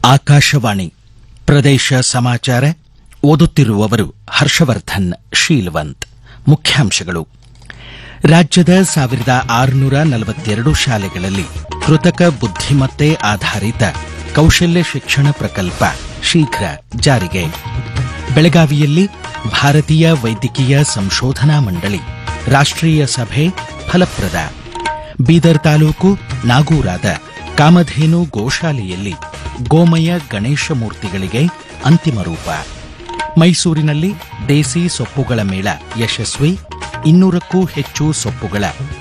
ಆಕಾಶವಾಣಿ ಪ್ರದೇಶ ಸಮಾಚಾರ ಓದುತ್ತಿರುವವರು ಹರ್ಷವರ್ಧನ್ ಶೀಲ್ವಂತ್ ಮುಖ್ಯಾಂಶಗಳು ರಾಜ್ಯದ ಸಾವಿರದ ಆರುನೂರ ನಲವತ್ತೆರಡು ಶಾಲೆಗಳಲ್ಲಿ ಕೃತಕ ಬುದ್ಧಿಮತ್ತೆ ಆಧಾರಿತ ಕೌಶಲ್ಯ ಶಿಕ್ಷಣ ಪ್ರಕಲ್ಪ ಶೀಘ್ರ ಜಾರಿಗೆ ಬೆಳಗಾವಿಯಲ್ಲಿ ಭಾರತೀಯ ವೈದ್ಯಕೀಯ ಸಂಶೋಧನಾ ಮಂಡಳಿ ರಾಷ್ಟ್ರೀಯ ಸಭೆ ಫಲಪ್ರದ ಬೀದರ್ ತಾಲೂಕು ನಾಗೂರಾದ ಕಾಮಧೇನು ಗೋಶಾಲೆಯಲ್ಲಿ ಗೋಮಯ ಗಣೇಶ ಮೂರ್ತಿಗಳಿಗೆ ಅಂತಿಮ ರೂಪ ಮೈಸೂರಿನಲ್ಲಿ ದೇಸಿ ಸೊಪ್ಪುಗಳ ಮೇಳ ಯಶಸ್ವಿ ಇನ್ನೂರಕ್ಕೂ ಹೆಚ್ಚು ಸೊಪ್ಪುಗಳ